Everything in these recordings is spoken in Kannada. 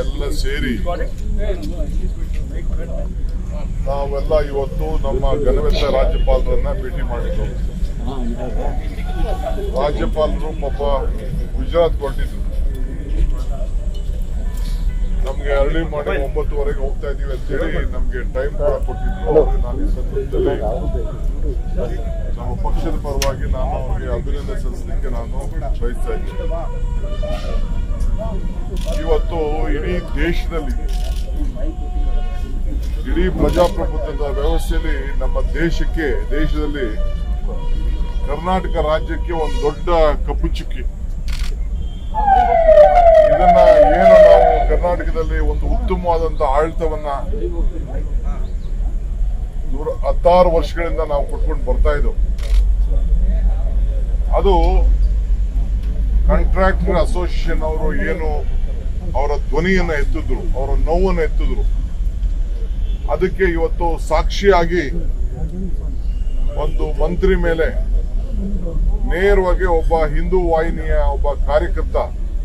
ಎಲ್ಲ ಸೇರಿ ನಾವೆಲ್ಲ ಇವತ್ತು ನಮ್ಮ ಘನವೆತ್ತ ರಾಜ್ಯಪಾಲರನ್ನ ಭೇಟಿ ಮಾಡಿದ್ದು ರಾಜ್ಯಪಾಲರು ಪಾಪ ಗುಜರಾತ್ ಹೊರಟಿದ್ರು ನಮ್ಗೆ ಅರ್ಲಿ ಮಾರ್ನಿಂಗ್ ಒಂಬತ್ತುವರೆಗೆ ಹೋಗ್ತಾ ಇದೀವಿ ಅಂತೇಳಿ ನಮ್ಗೆ ಟೈಮ್ ಕೂಡ ಕೊಟ್ಟಿದ್ರು ಅವ್ರಿಗೆ ನಾನು ಈ ಸಂದರ್ಭದಲ್ಲಿ ನಮ್ಮ ಪಕ್ಷದ ಪರವಾಗಿ ನಾನು ಅವರಿಗೆ ಅಭಿನಂದನೆ ಸಲ್ಲಿಸಲಿಕ್ಕೆ ನಾನು ಬಯಸ್ತಾ ಇದ್ದೀನಿ ಇವತ್ತು ಇಡೀ ದೇಶದಲ್ಲಿ ಇಡೀ ಪ್ರಜಾಪ್ರಭುತ್ವದ ವ್ಯವಸ್ಥೆಯಲ್ಲಿ ನಮ್ಮ ದೇಶಕ್ಕೆ ದೇಶದಲ್ಲಿ ಕರ್ನಾಟಕ ರಾಜ್ಯಕ್ಕೆ ಒಂದು ದೊಡ್ಡ ಕಪ್ಪು ಚುಕ್ಕಿ ಇದನ್ನ ಏನು ನಾವು ಕರ್ನಾಟಕದಲ್ಲಿ ಒಂದು ಉತ್ತಮವಾದಂತ ಆಡಳಿತವನ್ನ ನೂರ ಹತ್ತಾರು ವರ್ಷಗಳಿಂದ ನಾವು ಕೊಟ್ಕೊಂಡು ಬರ್ತಾ ಇದ್ದೆವು ಅದು ಕಾಂಟ್ರಾಕ್ಟರ್ ಅಸೋಸಿಯೇಷನ್ ಅವರು ಏನು ಅವರ ಧ್ವನಿಯನ್ನ ಎತ್ತಿದ್ರು ಅವರ ನೋವನ್ನು ಎತ್ತಿದ್ರು ಅದಕ್ಕೆ ಇವತ್ತು ಸಾಕ್ಷಿಯಾಗಿ ಒಂದು ಮಂತ್ರಿ ಮೇಲೆ ನೇರವಾಗಿ ಒಬ್ಬ ಹಿಂದೂ ವಾಹಿನಿಯ ಒಬ್ಬ ಕಾರ್ಯಕರ್ತ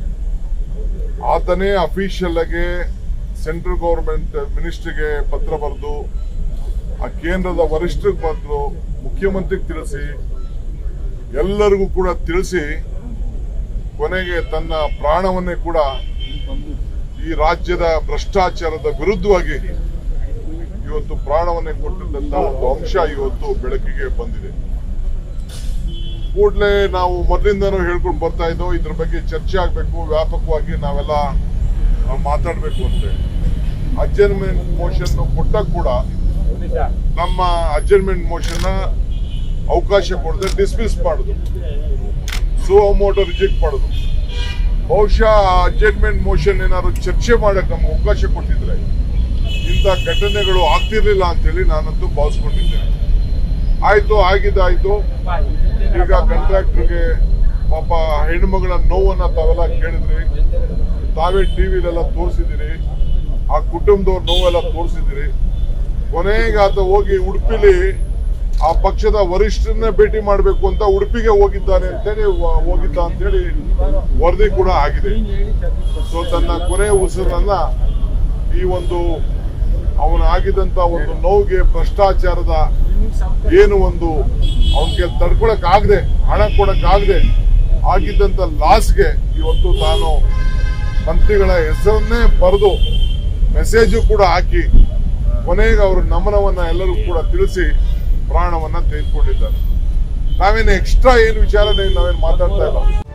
ಆತನೇ ಅಫಿಷಿಯಲ್ ಆಗಿ ಸೆಂಟ್ರಲ್ ಗವರ್ಮೆಂಟ್ ಮಿನಿಸ್ಟರ್ಗೆ ಪತ್ರ ಬರೆದು ಆ ಕೇಂದ್ರದ ವರಿಷ್ಠರಿಗೆ ಬಂದ್ರು ಮುಖ್ಯಮಂತ್ರಿಗೆ ತಿಳಿಸಿ ಎಲ್ಲರಿಗೂ ಕೂಡ ತಿಳಿಸಿ ಕೊನೆಗೆ ತನ್ನ ಪ್ರಾಣವನ್ನೇ ಕೂಡ ಈ ರಾಜ್ಯದ ಭ್ರಷ್ಟಾಚಾರದ ವಿರುದ್ಧವಾಗಿ ಇವತ್ತು ಪ್ರಾಣವನ್ನೇ ಕೊಟ್ಟಿದ್ದಂತ ಒಂದು ಅಂಶ ಇವತ್ತು ಬೆಳಕಿಗೆ ಬಂದಿದೆ ಕೂಡಲೇ ನಾವು ಮೊದಲಿಂದನೂ ಹೇಳ್ಕೊಂಡು ಬರ್ತಾ ಇದ್ದೋ ಇದ್ರ ಬಗ್ಗೆ ಚರ್ಚೆ ಆಗಬೇಕು ವ್ಯಾಪಕವಾಗಿ ನಾವೆಲ್ಲ ಮಾತಾಡಬೇಕು ಅಂತ ಅಡ್ಜರ್ಮೆಂಟ್ ಮೋಷನ್ ಕೊಟ್ಟಾಗ ಕೂಡ ನಮ್ಮ ಅಡ್ಜರ್ಮೆಂಟ್ ಮೋಷನ್ ಅವಕಾಶ ಕೊಡದೆ ಡಿಸ್ಮಿಸ್ ಮಾಡುದು ಸುಮೋಟೋ ರಿಜೆಕ್ಟ್ ಮಾಡುದು ಬಹುಶಃ ಅಡ್ಜರ್ಮೆಂಟ್ ಮೋಷನ್ ಏನಾದ್ರು ಚರ್ಚೆ ಮಾಡಕ್ ನಮ್ಗೆ ಅವಕಾಶ ಕೊಟ್ಟಿದ್ರೆ ಇಂಥ ಘಟನೆಗಳು ಆಗ್ತಿರ್ಲಿಲ್ಲ ಅಂತೇಳಿ ನಾನಂತೂ ಭಾವಿಸ್ಕೊಂಡಿದ್ದೇನೆ ಆಯ್ತು ಆಗಿದ್ದಾಯ್ತು ಈಗ ಕಾಂಟ್ರಾಕ್ಟರ್ಗೆ ಪಾಪ ಹೆಣ್ಮಗಳ ನೋವನ್ನ ತಾವೆಲ್ಲ ಕೇಳಿದ್ರಿ ತಾವೇ ಟಿವಿಲೆಲ್ಲ ತೋರಿಸಿದಿರಿ ಆ ಕುಟುಂಬದವ್ರ ನೋವೆಲ್ಲ ತೋರಿಸಿದಿರಿ ಕೊನೆಗೆ ಆತ ಹೋಗಿ ಉಡುಪಿಲಿ ಆ ಪಕ್ಷದ ವರಿಷ್ಠರನ್ನೇ ಭೇಟಿ ಮಾಡಬೇಕು ಅಂತ ಉಡುಪಿಗೆ ಹೋಗಿದ್ದಾನೆ ಅಂತೇಳಿ ವ- ಹೋಗಿದ್ದ ಅಂತೇಳಿ ವರದಿ ಕೂಡ ಆಗಿದೆ ಸೊ ತನ್ನ ಕೊನೆ ಉಸಿರನ್ನ ಈ ಒಂದು ಅವನ ಆಗಿದಂತ ಒಂದು ನೋವಿಗೆ ಭ್ರಷ್ಟಾಚಾರದ ಏನು ಒಂದು ಅವನಿಗೆ ತಡ್ಕೊಳಕ್ ಆಗದೆ ಹಣ ಕೊಡಕ್ ಆಗದೆ ಆಗಿದ್ದಂತ ಲಾಸ್ಗೆ ಇವತ್ತು ತಾನು ಮಂತ್ರಿಗಳ ಹೆಸರನ್ನೇ ಬರೆದು ಮೆಸೇಜು ಕೂಡ ಹಾಕಿ ಕೊನೆಗೆ ಅವರು ನಮನವನ್ನ ಎಲ್ಲರೂ ಕೂಡ ತಿಳಿಸಿ ಪ್ರಾಣವನ್ನ ತೆಗೆದುಕೊಂಡಿದ್ದಾರೆ ನಾವೇನು ಎಕ್ಸ್ಟ್ರಾ ಏನು ವಿಚಾರ ನಾವೇನು ಮಾತಾಡ್ತಾ ಇಲ್ಲ